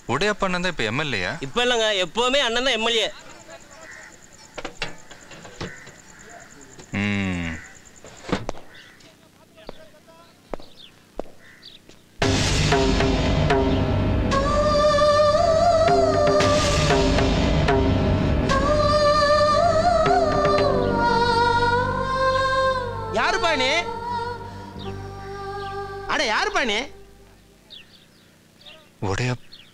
உடையப்பா அண்ணன் தான் இப்போ எம்எல்ஏயா இப்ப இல்லைங்க எப்பவுமே அண்ணன் தான் எம்எல்ஏ ம் யாருப்பா நீ அட யாருப்பா நீ உடைய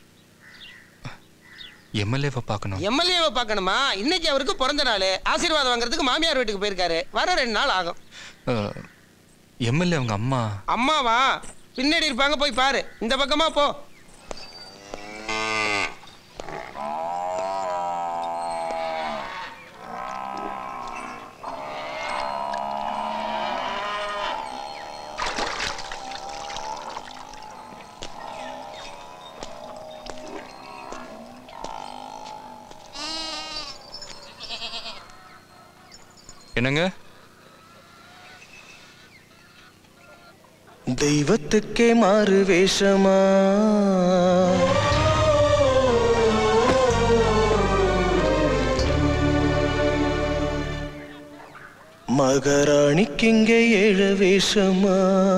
எம்எல்ஏவை பார்க்கணும் எம்எல்ஏவை பார்க்கணுமா இன்னைக்கு அவருக்கு பிறந்த நாள் ஆசீர்வாதம் வாங்குறதுக்கு மாமியார் வீட்டுக்கு போயிருக்காரு வர ரெண்டு நாள் ஆகும் எம்எல்ஏ அவங்க அம்மா அம்மாவா பின்னாடி இருப்பாங்க போய் பாரு இந்த பக்கமா போ என்னங்க தெய்வத்துக்கே மாறு வேஷமா மகாராணிக்கிங்கே ஏழு வேஷமா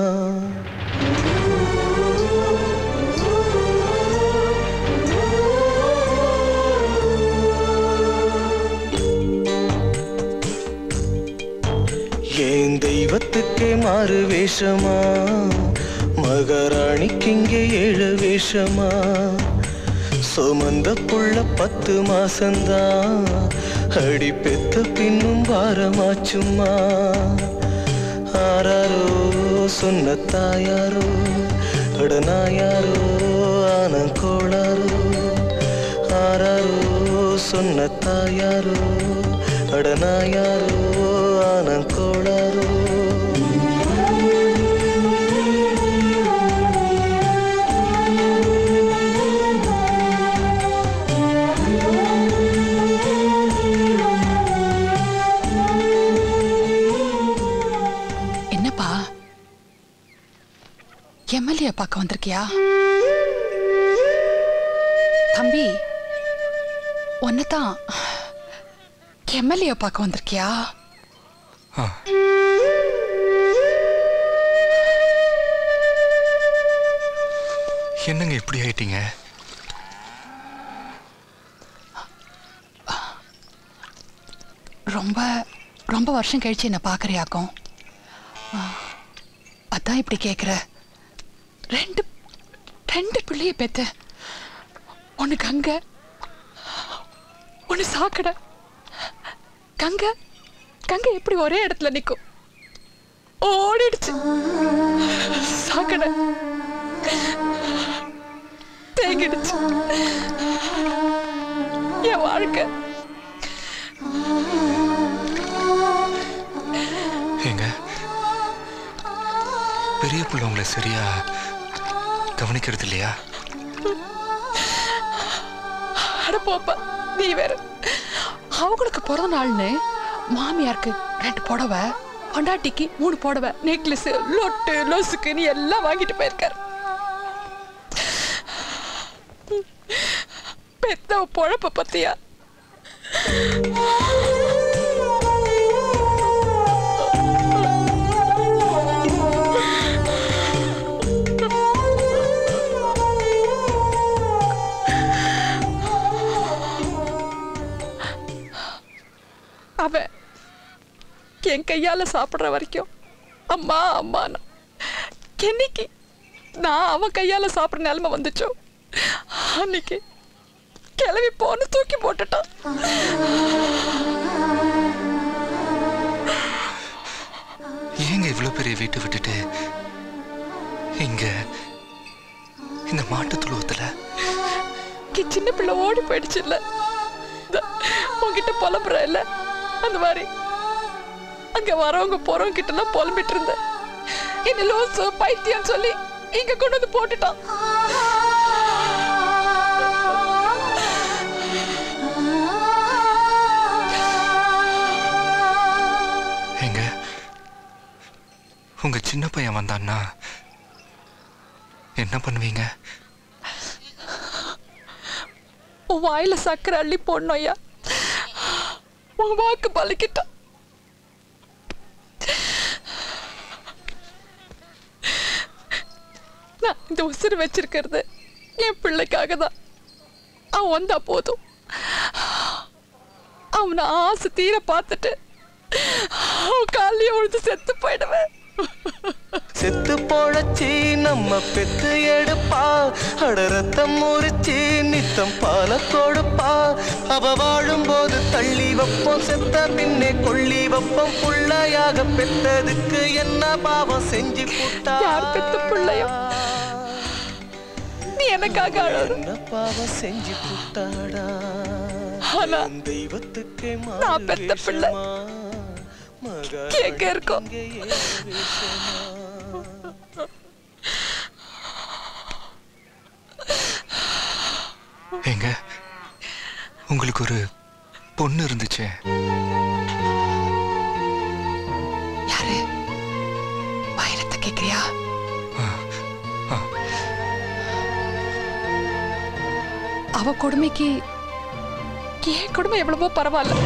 ஏன் தெய்வத்துக்கே மாறு வேஷமா மகாராணிக்கிங்கே ஏழு வேஷமா சுமந்த புள்ள பத்து மாசந்தான் அடி பெத்த பின்னும் வாரமாச்சும்மா ஆராரோ சொன்ன தாயாரோ அடனாயாரோ ஆன கோளாரோ ஆராரோ சொன்ன தாயாரோ அடனாயாரோ ஆன கோளாரோ என்னப்பா எம்எல்ஏ பார்க்க வந்திருக்கியா தம்பி ஒன்னதான் எம்எல்ஏ பார்க்க வந்திருக்கியா ஆ என்னங்க இப்படி ஆயிட்டீங்க ரொம்ப ரொம்ப வருஷம் கழிச்சு என்ன பார்க்கறியாக்கும் ஆ, அதான் இப்படி கேட்குற ரெண்டு ரெண்டு பிள்ளைய பெத்த ஒன்று கங்க ஒன்று சாக்கடை கங்க கங்க எப்படி ஒரே இடத்துல நிற்கும் ஓடிடுச்சு சாக்கடை தேங்கிடுச்சு என் வாழ்க்கை ஏங்க பெரிய பிள்ளை உங்களை சரியா கவனிக்கிறது இல்லையா அட போப்பா நீ வேற அவங்களுக்கு பிறந்த நாள்னு மாமியாருக்கு ரெண்டு புடவை பொண்டாட்டிக்கு மூணு புடவை நெக்லஸ் லொட்டு லொசுக்குன்னு எல்லாம் வாங்கிட்டு போயிருக்காரு பெத்த பொழப்ப பத்தியா அவன் என் கையால சாப்பிடுற வரைக்கும் அம்மா அம்மானா என்னைக்கு நான் அவன் கையால சாப்பிடுற நிலைமை வந்துச்சோ அன்னைக்கு கிளவி போன்னு தூக்கி போட்டுட்டான் ஏங்க இவ்வளோ பெரிய வீட்டை விட்டுட்டு இங்க இந்த மாட்டு துழுவத்துல என் சின்ன பிள்ளை ஓடி போயிடுச்சு இல்ல உன்கிட்ட புலம்புற இல்ல அந்த மாதிரி அங்க வரவங்க போறவங்க கிட்ட எல்லாம் புலம்பிட்டு இருந்தேன் என்ன லோசு பைத்தியம் சொல்லி இங்க கொண்டு வந்து போட்டுட்டான் ஏங்க உங்க சின்ன பையன் வந்தான்னா என்ன பண்ணுவீங்க உன் வாயில சக்கரை அள்ளி போடணும் ஐயா உன் வாக்கு பலிக்கிட்டான் நான் இந்த உசுறு வச்சிருக்கிறது என் பிள்ளைக்காக தான் அவன் வந்தா போதும் அவனை ஆசை தீர பார்த்துட்டு அவன் காலையே உழுது செத்து போயிடுவேன் செத்து பொழச்சி நம்ம பெத்து எடுப்பா அட ரத்தம் முறிச்சி நித்தம் பால கொடுப்பா அவ வாழும்போது தள்ளி வைப்போம் செத்த பின்னே கொள்ளி வைப்போம் புள்ளையாக பெத்ததுக்கு என்ன பாவம் செஞ்சு புட்டா யார் பெத்த பிள்ளையோ? நீ எனக்காக அழகு என்ன பாவம் செஞ்சு புட்டாடா ஆனா என் தெய்வத்துக்கே நான் பெத்த பிள்ளை. எங்க இருக்கோம்? ஏங்க உங்களுக்கு ஒரு பொண்ணு இருந்துச்சே யாரு வைரத்தை கேக்குறியா அவ கொடுமைக்கு என் கொடுமை எவ்வளவோ பரவாயில்ல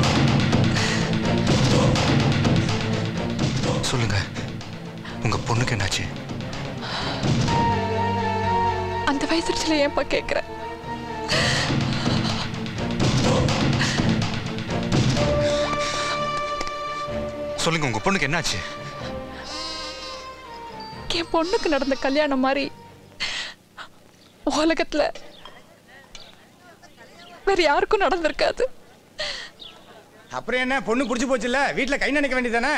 சொல்லுங்க உங்க பொண்ணுக்கு என்னாச்சு அந்த வயசுல ஏன்பா கேக்குற சொல்லுங்க உங்க பொண்ணுக்கு என்னாச்சு என் பொண்ணுக்கு நடந்த கல்யாணம் மாதிரி உலகத்துல வேற யாருக்கும் நடந்திருக்காது அப்புறம் என்ன பொண்ணு புடிச்சு போச்சுல்ல வீட்டுல கை நினைக்க வேண்டியதானே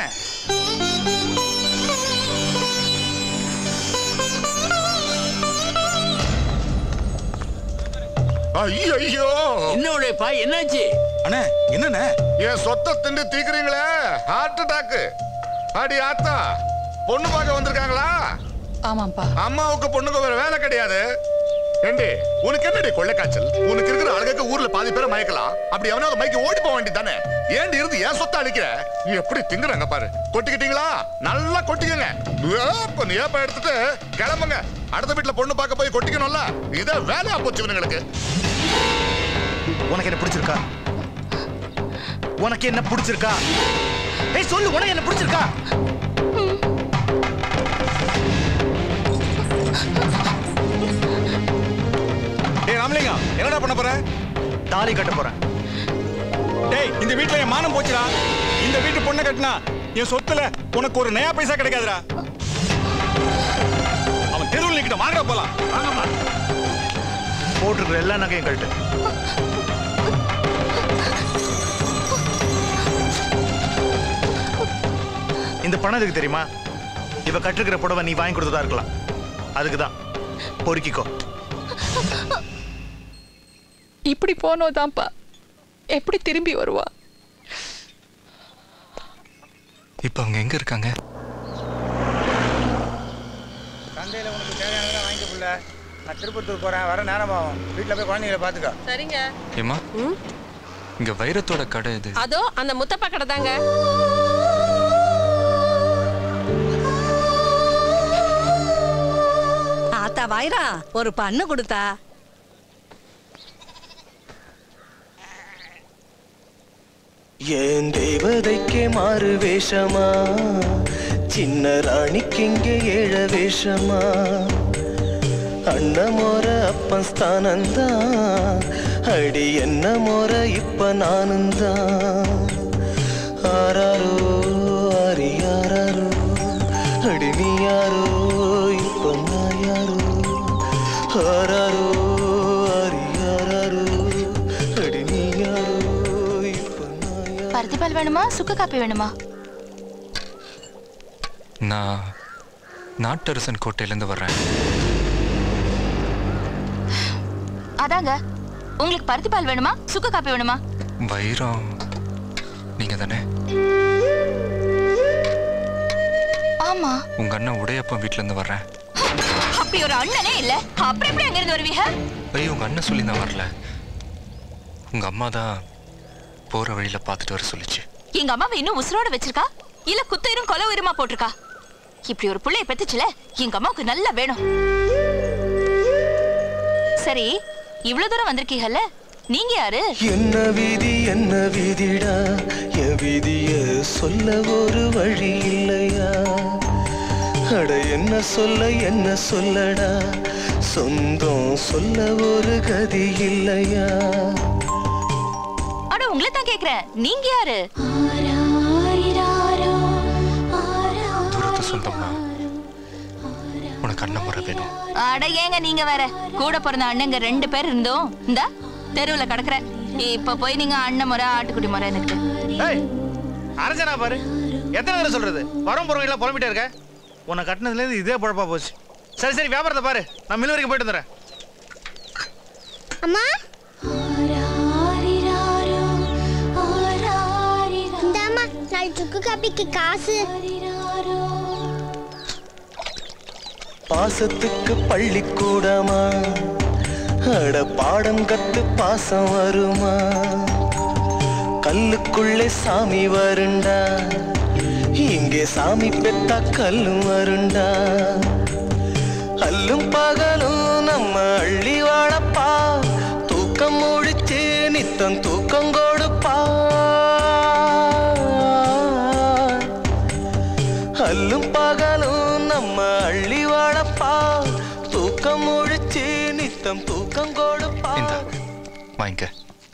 ஐயோ என்ன உழைப்பா என்னாச்சு அண்ணே என்னண்ணே என் சொத்தை திண்டு தீக்குறீங்களே ஹார்ட் அட்டாக் அடி ஆத்தா பொண்ணு பார்க்க வந்திருக்காங்களா ஆமாப்பா அம்மாவுக்கு பொண்ணுக்கு வேற வேலை கிடையாது ஏண்டி உனக்கு என்னடி கொள்ளை காய்ச்சல் உனக்கு இருக்கிற அழகுக்கு ஊர்ல பாதி பேரை மயக்கலாம் அப்படி எவனாவது மயக்கி ஓடி போக வேண்டியதானே ஏண்டி இருந்து ஏன் சொத்தை அழிக்கிற நீ எப்படி திங்குறாங்க பாரு கொட்டிக்கிட்டீங்களா நல்லா கொட்டிக்கங்க ஏப்ப நீ ஏப்ப எடுத்துட்டு கிளம்புங்க அடுத்த வீட்டுல பொண்ணு பார்க்க போய் கொட்டிக்கணும்ல இத வேலையா போச்சு இவனுங்களுக்கு உனக்கு என்ன பிடிச்சிருக்கா உனக்கு என்ன பிடிச்சிருக்கா ஏய் சொல்லு உனக்கு என்ன பிடிச்சிருக்கா டேய் ராமலிங்கம் என்னடா பண்ண போற தாலி கட்ட போறேன் டேய் இந்த வீட்ல என் மானம் போச்சுடா இந்த வீட்டு பொண்ணை கட்டினா என் சொத்துல உனக்கு ஒரு நயா பைசா கிடைக்காதுடா அவன் தெருவில் நிக்கிட்ட வாங்கடா போலாம் வாங்கம்மா போட்டிருக்கிற எல்லா நகையும் கழட்டு இந்த பணம் எதுக்கு தெரியுமா இவ கட்டிருக்கிற புடவை நீ வாங்கி கொடுத்ததா இருக்கலாம் அதுக்கு தான் பொறுக்கிக்கோ இப்படி போனோதான்ப்பா எப்படி திரும்பி வருவா இப்ப அவங்க எங்க இருக்காங்க சந்தையில் உனக்கு தேவையானதெல்லாம் வாங்கிக்க புள்ள நான் திருப்பத்தூர் போறேன் வர நேரம் ஆகும் வீட்டில் போய் குழந்தைங்களை பார்த்துக்கோ சரிங்க ஏமா இங்க வைரத்தோட கடை இது அதோ அந்த முத்தப்பா கடை தாங்க ஆத்தா வாயிரா ஒரு பண்ணு கொடுத்தா ஏன் தேவதைக்கே மாறு வேஷமா சின்ன ராணிக்கிங்கே ஏழ வேஷமா அண்ண மோர அப்பன் ஸ்தானந்தான் அடி என்ன மோர இப்ப நானும் தான் ஆராரோ ஆரி யாராரோ அடி நீ யாரோ இப்ப நான் யாரோ ஆராரோ ஆரி யாராரோ அடி நீ யாரோ இப்ப நான் யாரோ பருத்திப்பால் வேணுமா சுக்கு காப்பி வேணுமா நான் நாட்டரசன் கோட்டையிலேருந்து வர்றேன் அதாங்க உங்களுக்கு பருத்திப்பால் வேணுமா சுக்கு காப்பி வேணுமா வைரம் நீங்க தானே ஆமா உங்க அண்ணன் உடையப்பன் வீட்ல இருந்து வர்றேன் அப்படி ஒரு அண்ணனே இல்ல அப்புறம் எப்படி அங்க இருந்து வருவீங்க ஐயோ உங்க அண்ணன் சொல்லி நான் வரல உங்க அம்மா தான் போற வழியில பார்த்துட்டு வர சொல்லிச்சு எங்க அம்மாவை இன்னும் உசுரோட வச்சிருக்கா இல்ல குத்துயிரும் கொலை உயிரமா போட்டிருக்கா இப்படி ஒரு புள்ளைய பெத்துச்சுல எங்க அம்மாவுக்கு நல்லா வேணும் சரி இவ்வளவு தூரம் வந்திருக்கீங்கல்ல நீங்க யாரு என்ன விதி என்ன விதிடா என் விதிய சொல்ல ஒரு வழி இல்லையா அட என்ன சொல்ல என்ன சொல்லடா சொந்தம் சொல்ல ஒரு கதி இல்லையா அட உங்களை தான் கேக்குறேன் நீங்க யாரு தூரத்து சொந்தம்னா உனக்கு அண்ணன் முறை வேணும் அட ஏங்க நீங்க வேற கூட பிறந்த அண்ணங்க ரெண்டு பேர் இருந்தோம் இந்த தெருவுல கிடக்குற இப்ப போய் நீங்க அண்ணன் முறை ஆட்டுக்குட்டி முறை எனக்கு ஏய் அரஞ்சனா பாரு எத்தனை தடவை சொல்றது வரும் போறவங்க எல்லாம் புலம்பிட்டே இருக்க உன்னை கட்டினதுலேருந்து இதே பொழப்பா போச்சு சரி சரி வியாபாரத்தை பாரு நான் மில் வரைக்கும் போயிட்டு வந்துடுறேன் அம்மா இந்தாம்மா நாலு சுக்கு காப்பிக்கு காசு பாசத்துக்கு பள்ளிக்கூடமா அட பாடம் கத்து பாசம் வருமா கல்லுக்குள்ளே சாமி வருண்டா இங்கே சாமி பெத்தா கல்லும் வருண்டா அல்லும் பகலும் நம்ம அள்ளி வாழப்பா தூக்கம் முழிச்சு நித்தம் தூக்கம் கொடுப்பா அல்லும் பகலும் நம்ம அள்ளி வாழப்பா தூக்கம் முழிச்சு நித்தம் தூக்கம் கொடுப்பா இந்தா வாங்கிக்க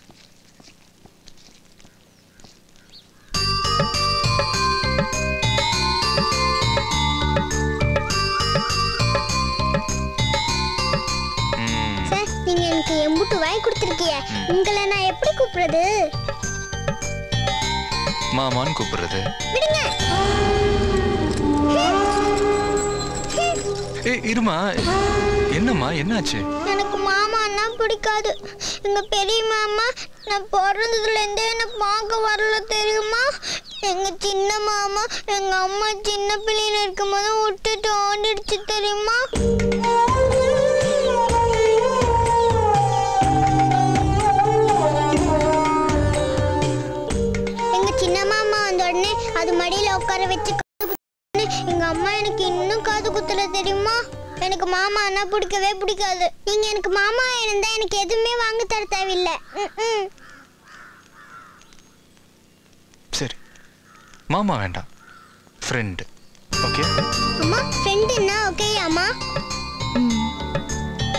சார் நீங்க எனக்கு எம்புட்டு வாங்கி கொடுத்துருக்கீங்க உங்களை நான் எப்படி கூப்பிடுறது மாமான்னு கூப்பிடுறது விடுங்க ஏ இருமா என்னம்மா என்னாச்சு எனக்கு மாமான்னா பிடிக்காது எங்க பெரிய மாமா நான் பிறந்ததுல இருந்தே எனக்கு பார்க்க வரல தெரியுமா எங்க சின்ன மாமா எங்க அம்மா சின்ன பிள்ளையில இருக்கும்போது விட்டுட்டு ஓடிடுச்சு தெரியுமா எங்க சின்ன மாமா வந்த உடனே அது மடியில உட்கார வச்சு காது குத்துன்னு எங்க அம்மா எனக்கு இன்னும் காது குத்தல தெரியுமா எனக்கு மாமா அண்ணா பிடிக்கவே பிடிக்காது நீங்க எனக்கு மாமா இருந்தா எனக்கு எதுவுமே வாங்கி தர தேவையில்லை ம்ம். சரி மாமா வேண்டாம் ஃப்ரெண்டு ஓகே அம்மா ஃப்ரெண்டுன்னா ஓகே அம்மா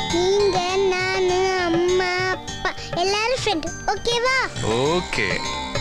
நீங்க நானு அம்மா அப்பா எல்லாரும் ஃப்ரெண்ட் ஓகேவா ஓகே